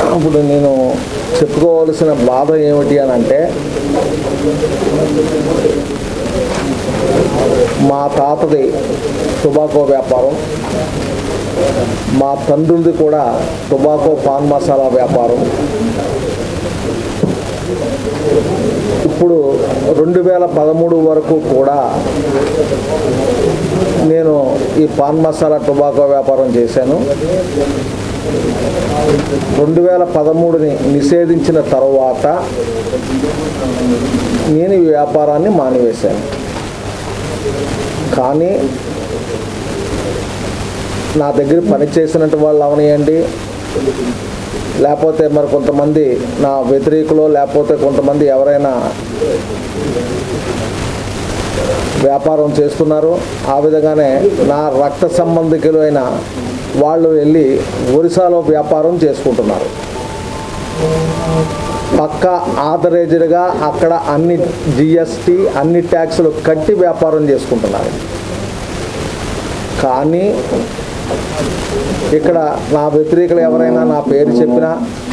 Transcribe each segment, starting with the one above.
ఇప్పుడు నేను చెప్పుకోవాల్సిన బాధ ఏమిటి అని అంటే మా తాతది టొబాకో వ్యాపారం మా తండ్రులది కూడా టొబాకో పాన్ మసాలా వ్యాపారం ఇప్పుడు రెండు వేల పదమూడు వరకు కూడా నేను ఈ పాన్ మసాలా టొబాకో వ్యాపారం చేశాను రెండు వేల పదమూడుని నిషేధించిన తర్వాత నేను ఈ వ్యాపారాన్ని మానివేశాను కానీ నా దగ్గర పని చేసినట్టు వాళ్ళు అవనియండి లేకపోతే మరి కొంతమంది నా వ్యతిరేకులు లేకపోతే కొంతమంది ఎవరైనా వ్యాపారం చేస్తున్నారు ఆ విధంగానే నా రక్త సంబంధికులు అయిన వాళ్ళు వెళ్ళి ఒరిస్సాలో వ్యాపారం చేసుకుంటున్నారు పక్క ఆథరైజ్డ్గా అక్కడ అన్ని జిఎస్టి అన్ని ట్యాక్సులు కట్టి వ్యాపారం చేసుకుంటున్నారు కానీ ఇక్కడ నా వ్యతిరేకులు ఎవరైనా నా పేరు చెప్పినా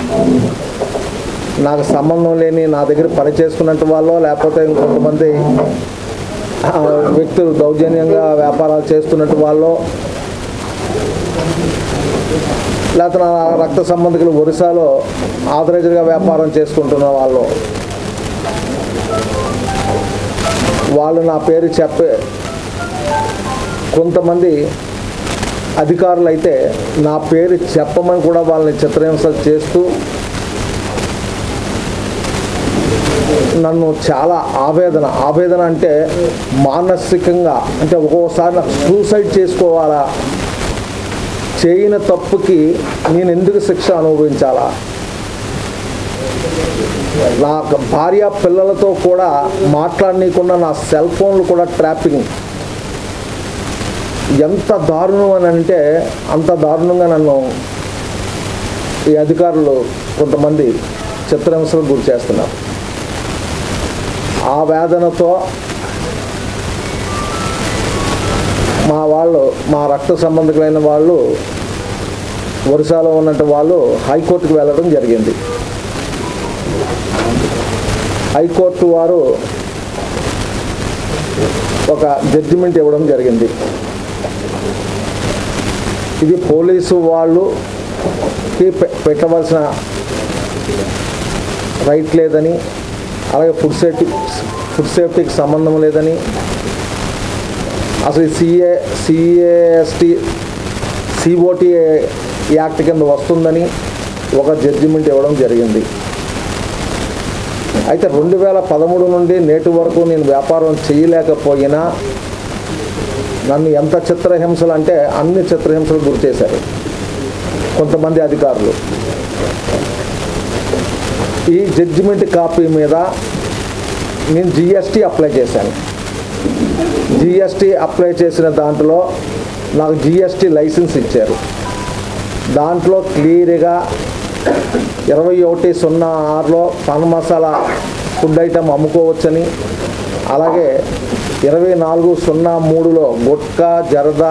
నాకు సంబంధం లేని నా దగ్గర పని చేసుకున్నట్టు వాళ్ళు లేకపోతే ఇంకొంతమంది ఆ, వ్యక్తులు దౌర్జన్యంగా వ్యాపారాలు చేస్తున్నట్టు వాళ్ళు లేకపోతే నా రక్త సంబంధికులు ఒరిస్సాలో ఆథరైజ్డ్గా వ్యాపారం చేసుకుంటున్న వాళ్ళు వాళ్ళు నా పేరు చెప్పే కొంతమంది అధికారులు అయితే నా పేరు చెప్పమని కూడా వాళ్ళని చిత్రహింసలు చేస్తూ నన్ను చాలా ఆవేదన ఆవేదన అంటే మానసికంగా అంటే ఒక్కోసారి నాకు సూసైడ్ చేసుకోవాలా చేయని తప్పుకి నేను ఎందుకు శిక్ష అనుభవించాలా నా భార్య పిల్లలతో కూడా మాట్లాడనీయకుండా నా సెల్ ఫోన్లు కూడా ట్రాపింగ్ ఎంత దారుణం అని అంటే అంత దారుణంగా నన్ను ఈ అధికారులు కొంతమంది చిత్రహింసలకు గురి చేస్తున్నారు ఆ వేదనతో మా వాళ్ళు మా రక్త సంబంధికులైన వాళ్ళు ఒరిస్సాలో ఉన్నట్టు వాళ్ళు హైకోర్టుకు వెళ్ళడం జరిగింది హైకోర్టు వారు ఒక జడ్జిమెంట్ ఇవ్వడం జరిగింది ఇది పోలీసు వాళ్ళుకి పె- పెట్టవలసిన రైట్ లేదని అలాగే ఫుడ్ సేఫ్టీ ఫుడ్ సేఫ్టీకి సంబంధం లేదని అసలు సిఏ సిఏఎస్టీ సిఓటి యాక్ట్ కింద వస్తుందని ఒక జడ్జిమెంట్ ఇవ్వడం జరిగింది అయితే రెండు వేల పదమూడు నుండి నేటి వరకు నేను వ్యాపారం చేయలేకపోయినా నన్ను ఎంత చిత్రహింసలు అంటే అన్ని చిత్రహింసలు గురి చేశారు కొంతమంది అధికారులు ఈ జడ్జిమెంట్ కాపీ మీద నేను జిఎస్టీ అప్లై చేశాను జిఎస్టీ అప్లై చేసిన దాంట్లో నాకు జిఎస్టీ లైసెన్స్ ఇచ్చారు దాంట్లో క్లియర్గా ఇరవై ఒకటి సున్నా ఆరులో పాన్ మసాలా ఫుడ్ ఐటమ్ అమ్ముకోవచ్చని అలాగే ఇరవై నాలుగు సున్నా మూడులో గుట్కా జరదా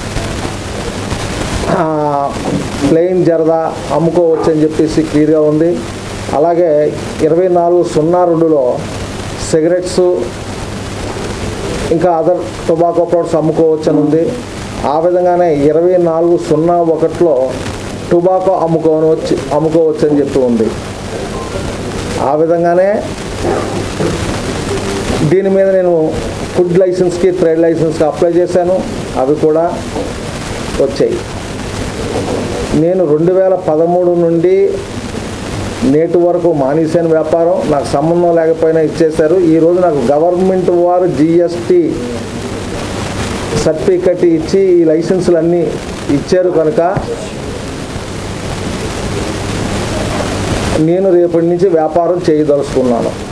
ప్లెయిన్ జరదా అమ్ముకోవచ్చని చెప్పేసి క్లియర్గా ఉంది అలాగే ఇరవై నాలుగు సున్నా రెండులో సిగరెట్స్ ఇంకా అదర్ టొబాకో ప్రొడక్ట్స్ అమ్ముకోవచ్చు అని ఉంది ఆ విధంగానే ఇరవై నాలుగు సున్నా ఒకటిలో టొబాకో అమ్ముకోవచ్చు అమ్ముకోవచ్చు అని చెప్పి ఉంది ఆ విధంగానే దీని మీద నేను ఫుడ్ లైసెన్స్కి ట్రేడ్ లైసెన్స్కి అప్లై చేశాను అవి కూడా వచ్చాయి నేను రెండు వేల పదమూడు నుండి నేటి వరకు మానేశాను వ్యాపారం నాకు సంబంధం లేకపోయినా ఇచ్చేశారు ఈరోజు నాకు గవర్నమెంట్ వారు జిఎస్టీ సర్టిఫికెట్ ఇచ్చి ఈ లైసెన్సులు అన్నీ ఇచ్చారు కనుక నేను రేపటి నుంచి వ్యాపారం చేయదలుచుకున్నాను